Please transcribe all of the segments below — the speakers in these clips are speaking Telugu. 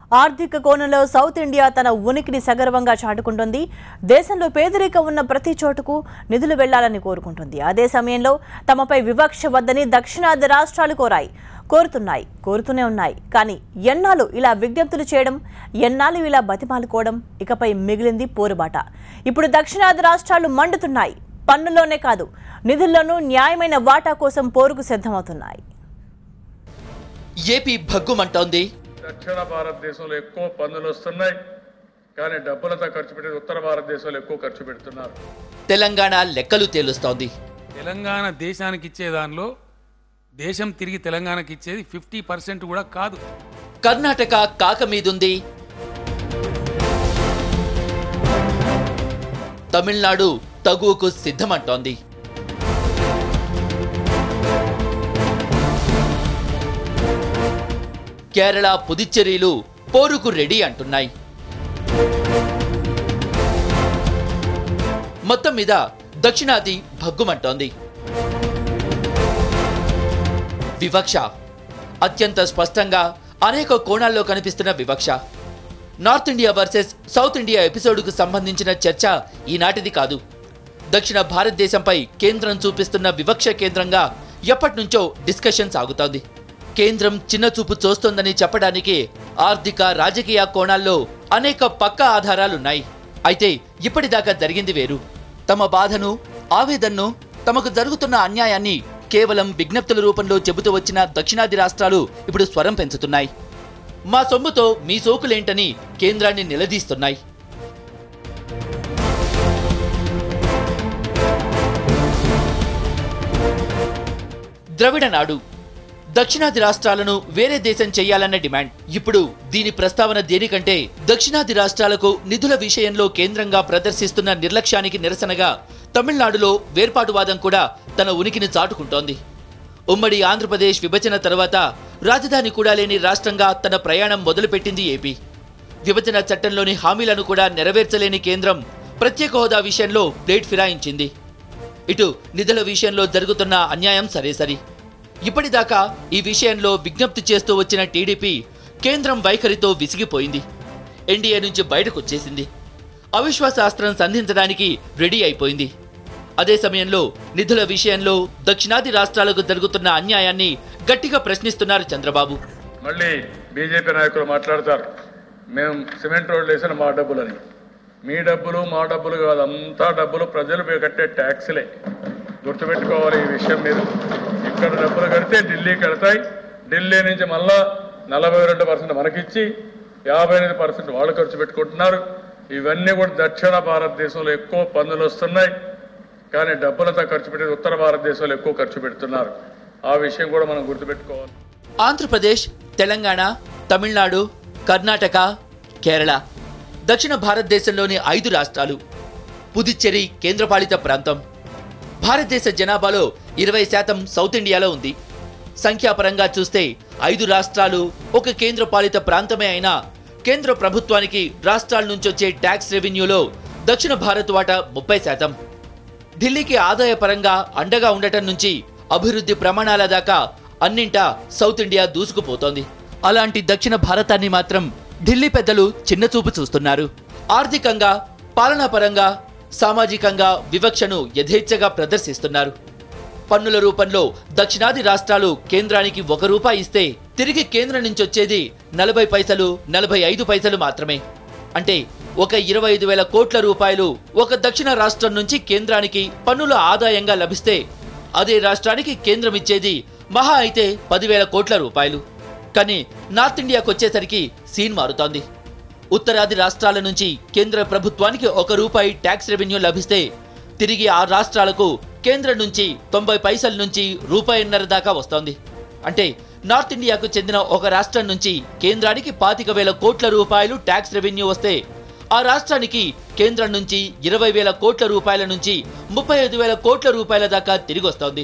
ఆర్థిక కోణంలో సౌత్ ఇండియా తన ఉనికిని సగర్వంగా చాటుకుంటుంది దేశంలో పేదరికం ఉన్న ప్రతి చోటుకు నిధులు వెళ్లాలని కోరుకుంటుంది అదే సమయంలో తమపై వివక్ష వద్దని దక్షిణాది రాష్ట్రాలు కోరాయి కోరుతున్నాయి కోరుతూనే ఉన్నాయి కానీ ఎన్నాళ్ళు ఇలా విజ్ఞప్తులు చేయడం ఎన్నాళ్ళు ఇలా బతిమాలుకోవడం ఇకపై మిగిలింది పోరుబాట ఇప్పుడు దక్షిణాది రాష్ట్రాలు మండుతున్నాయి పన్నుల్లోనే కాదు నిధుల్లోనూ న్యాయమైన వాటా కోసం పోరుకు సిద్ధమవుతున్నాయి ఏపీ భగ్గుమంటోంది దక్షిణ భారతదేశంలో ఎక్కువ పన్నులు వస్తున్నాయి కానీ డబ్బులతో ఖర్చు పెట్టేది ఉత్తర భారతదేశంలో ఎక్కువ ఖర్చు పెడుతున్నారు తెలంగాణ లెక్కలు తేలుస్తోంది తెలంగాణ దేశానికి ఇచ్చే దానిలో దేశం తిరిగి తెలంగాణకి ఇచ్చేది ఫిఫ్టీ పర్సెంట్ కూడా కాదు కర్ణాటక కాక మీదుంది తమిళనాడు తగువకు సిద్ధమంటోంది కేరళ పుదుచ్చేరీలు పోరుకు రెడీ అంటున్నాయి మొత్తం మీద దక్షిణాది భగ్గుమంటోంది వివక్ష అత్యంత స్పష్టంగా అనేక కోణాల్లో కనిపిస్తున్న వివక్ష North India versus South India ఎపిసోడ్కు సంబంధించిన చర్చ ఈనాటిది కాదు దక్షిణ భారతదేశంపై కేంద్రం చూపిస్తున్న వివక్ష కేంద్రంగా ఎప్పటినుంచో డిస్కషన్ సాగుతోంది కేంద్రం చిన్నచూపు చూస్తోందని చెప్పడానికి ఆర్థిక రాజకీయ కోణాల్లో అనేక పక్క ఆధారాలున్నాయి అయితే ఇప్పటిదాకా జరిగింది వేరు తమ బాధను ఆవేదనను తమకు జరుగుతున్న అన్యాయాన్ని కేవలం విజ్ఞప్తుల రూపంలో చెబుతూ వచ్చిన దక్షిణాది రాష్ట్రాలు ఇప్పుడు స్వరం పెంచుతున్నాయి మా సొమ్ముతో మీ సోకులేంటని కేంద్రాన్ని నిలదీస్తున్నాయి ద్రవిడ నాడు దక్షిణాది రాష్ట్రాలను వేరే దేశం చేయాలన్న డిమాండ్ ఇప్పుడు దీని ప్రస్తావన దేనికంటే దక్షిణాది రాష్ట్రాలకు నిధుల విషయంలో కేంద్రంగా ప్రదర్శిస్తున్న నిర్లక్ష్యానికి నిరసనగా తమిళనాడులో వేర్పాటువాదం కూడా తన ఉనికిని చాటుకుంటోంది ఉమ్మడి ఆంధ్రప్రదేశ్ విభజన తర్వాత రాజధాని కూడా లేని రాష్ట్రంగా తన ప్రయాణం మొదలుపెట్టింది ఏపీ విభజన చట్టంలోని హామీలను కూడా నెరవేర్చలేని కేంద్రం ప్రత్యేక హోదా విషయంలో ప్లేట్ ఫిరాయించింది ఇటు నిధుల విషయంలో జరుగుతున్న అన్యాయం సరే సరి ఇప్పటిదాకా ఈ విషయంలో విజ్ఞప్తి చేస్తూ వచ్చిన టీడీపీ కేంద్రం వైఖరితో విసిగిపోయింది ఎన్డీఏ నుంచి బయటకొచ్చేసింది అవిశ్వాసాస్త్రం సంధించడానికి రెడీ అయిపోయింది అదే సమయంలో నిధుల విషయంలో దక్షిణాది రాష్ట్రాలకు జరుగుతున్న అన్యాయాన్ని గట్టిగా ప్రశ్నిస్తున్నారు చంద్రబాబు మళ్ళీ బీజేపీ నాయకులు మాట్లాడతారు మేము సిమెంట్ రోడ్లు వేసిన మా డబ్బులని మీ డబ్బులు మా డబ్బులు కాదు అంతా డబ్బులు ప్రజలు మీరు కట్టే ట్యాక్స్లే గుర్తుపెట్టుకోవాలి ఈ విషయం మీరు ఇక్కడ డబ్బులు కడితే ఢిల్లీ కడతాయి ఢిల్లీ నుంచి మళ్ళా నలభై రెండు పర్సెంట్ మనకిచ్చి యాభై ఎనిమిది పర్సెంట్ వాళ్ళు ఖర్చు పెట్టుకుంటున్నారు ఇవన్నీ కూడా దక్షిణ భారతదేశంలో ఎక్కువ పన్నులు వస్తున్నాయి కానీ డబ్బులతో ఖర్చు పెట్టేది ఉత్తర భారతదేశంలో ఎక్కువ ఖర్చు పెడుతున్నారు ఆ విషయం కూడా మనం గుర్తుపెట్టుకోవాలి ఆంధ్రప్రదేశ్ తెలంగాణ తమిళనాడు కర్ణాటక కేరళ దక్షిణ భారతదేశంలోని ఐదు రాష్ట్రాలు పుదుచ్చేరి కేంద్రపాలిత ప్రాంతం భారతదేశ జనాభాలో ఇరవై శాతం సౌత్ ఇండియాలో ఉంది సంఖ్యాపరంగా చూస్తే ఐదు రాష్ట్రాలు ఒక కేంద్రపాలిత ప్రాంతమే అయినా కేంద్ర ప్రభుత్వానికి రాష్ట్రాల నుంచి వచ్చే ట్యాక్స్ రెవెన్యూలో దక్షిణ భారత్ వాటా ముప్పై శాతం ఢిల్లీకి ఆదాయపరంగా అండగా ఉండటం నుంచి అభివృద్ధి ప్రమాణాల దాకా అన్నింటా సౌత్ ఇండియా దూసుకుపోతోంది అలాంటి దక్షిణ భారతాన్ని మాత్రం ఢిల్లీ పెద్దలు చిన్నచూపు చూస్తున్నారు ఆర్థికంగా పాలనాపరంగా సామాజికంగా వివక్షను యథేచ్ఛగా ప్రదర్శిస్తున్నారు పన్నుల రూపంలో దక్షిణాది రాష్ట్రాలు కేంద్రానికి ఒక రూపాయి ఇస్తే తిరిగి కేంద్రం నుంచి వచ్చేది నలభై పైసలు నలభై ఐదు పైసలు మాత్రమే అంటే ఒక ఇరవై ఐదు వేల కోట్ల రూపాయలు ఒక దక్షిణ రాష్ట్రం నుంచి కేంద్రానికి పన్నుల ఆదాయంగా లభిస్తే అదే రాష్ట్రానికి కేంద్రం ఇచ్చేది మహా అయితే పదివేల కోట్ల రూపాయలు కానీ నార్త్ ఇండియాకు వచ్చేసరికి సీన్ మారుతోంది ఉత్తరాది రాష్ట్రాల నుంచి కేంద్ర ప్రభుత్వానికి ఒక రూపాయి ట్యాక్స్ రెవెన్యూ లభిస్తే తిరిగి ఆ రాష్ట్రాలకు కేంద్రం నుంచి తొంభై పైసల నుంచి రూపాయిన్నర దాకా వస్తోంది అంటే నార్త్ ఇండియాకు చెందిన ఒక రాష్ట్రం నుంచి కేంద్రానికి పాతిక వేల కోట్ల రూపాయలు ట్యాక్స్ రెవెన్యూ వస్తే ఆ రాష్ట్రానికి కేంద్రం నుంచి ఇరవై వేల కోట్ల రూపాయల నుంచి ముప్పై ఐదు వేల కోట్ల రూపాయల దాకా తిరిగి వస్తోంది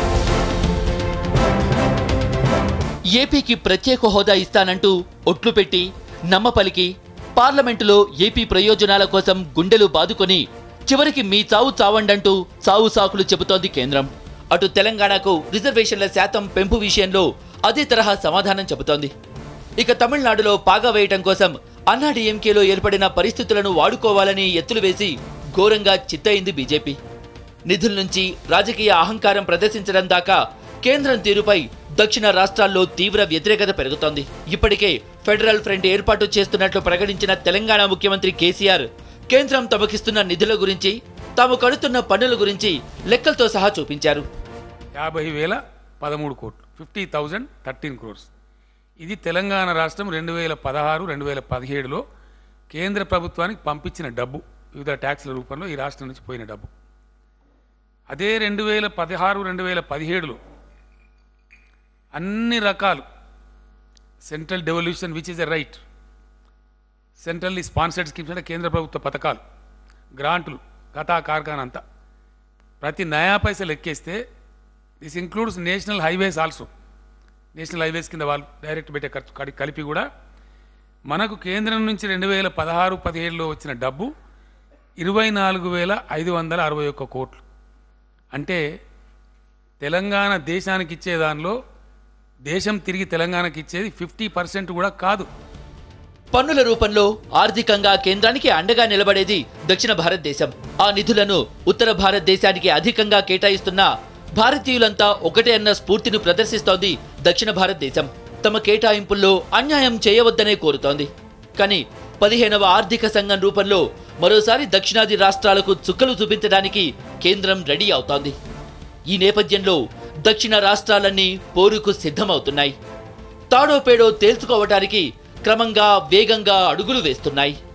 ఏపీకి ప్రత్యేక హోదా ఇస్తానంటూ ఒట్లు పెట్టి నమ్మపలికి పార్లమెంటులో ఏపీ ప్రయోజనాల కోసం గుండెలు బాదుకొని చివరికి మీ చావు చావండంటూ చావు సాకులు చెబుతోంది కేంద్రం అటు తెలంగాణకు రిజర్వేషన్ల శాతం పెంపు విషయంలో అదే తరహా సమాధానం చెబుతోంది ఇక తమిళనాడులో పాగా వేయటం కోసం అన్నాడీఎంకేలో ఏర్పడిన పరిస్థితులను వాడుకోవాలని ఎత్తులు వేసి ఘోరంగా చిత్తయింది బీజేపీ నిధుల నుంచి రాజకీయ అహంకారం ప్రదర్శించడం దాకా కేంద్రం తీరుపై దక్షిణ రాష్ట్రాల్లో తీవ్ర వ్యతిరేకత పెరుగుతోంది ఇప్పటికే ఫెడరల్ ఫ్రంట్ ఏర్పాటు చేస్తున్నట్లు ప్రకటించిన తెలంగాణ ముఖ్యమంత్రి కేసీఆర్ కేంద్రం తమకిస్తున్న నిధుల గురించి తాము కడుతున్న పన్నుల గురించి లెక్కలతో సహా చూపించారు యాభై వేల పదమూడు కోట్లు ఫిఫ్టీ థౌజండ్ థర్టీన్ క్రోర్స్ ఇది తెలంగాణ రాష్ట్రం రెండు వేల పదహారు రెండు వేల పదిహేడులో కేంద్ర ప్రభుత్వానికి పంపించిన డబ్బు వివిధ ట్యాక్స్ల రూపంలో ఈ రాష్ట్రం నుంచి పోయిన డబ్బు అదే రెండు వేల పదహారు రెండు వేల పదిహేడులో అన్ని రకాలు central devolution which is a right centrally sponsored schemes అంటే కేంద్ర ప్రభుత్వ పథకాలు గ్రాంట్లు కథా కార్ఖానా అంతా ప్రతి నయా పైసలు లెక్కేస్తే this includes national highways also national highways కింద వాళ్ళు డైరెక్ట్ పెట్టే ఖర్చు కడి- కలిపి కూడా మనకు కేంద్రం నుంచి రెండు వేల పదహారు పదిహేడులో వచ్చిన డబ్బు ఇరవై నాలుగు వేల ఐదు వందల అరవై ఒక్క కోట్లు అంటే తెలంగాణ దేశానికి ఇచ్చే దానిలో దేశం తిరిగి తెలంగాణకి ఇచ్చేది ఫిఫ్టీ పర్సెంట్ కూడా కాదు పన్నుల రూపంలో ఆర్థికంగా కేంద్రానికి అండగా నిలబడేది దక్షిణ భారతదేశం ఆ నిధులను ఉత్తర భారతదేశానికి అధికంగా కేటాయిస్తున్న భారతీయులంతా ఒకటే అన్న స్ఫూర్తిని ప్రదర్శిస్తోంది దక్షిణ భారతదేశం తమ కేటాయింపుల్లో అన్యాయం చేయవద్దనే కోరుతోంది కానీ పదిహేనవ ఆర్థిక సంఘం రూపంలో మరోసారి దక్షిణాది రాష్ట్రాలకు చుక్కలు చూపించడానికి కేంద్రం రెడీ అవుతోంది ఈ నేపథ్యంలో దక్షిణ రాష్ట్రాలన్నీ పోరుకు సిద్ధమవుతున్నాయి తాడో పేడో తేల్చుకోవటానికి క్రమంగా వేగంగా అడుగులు వేస్తున్నాయి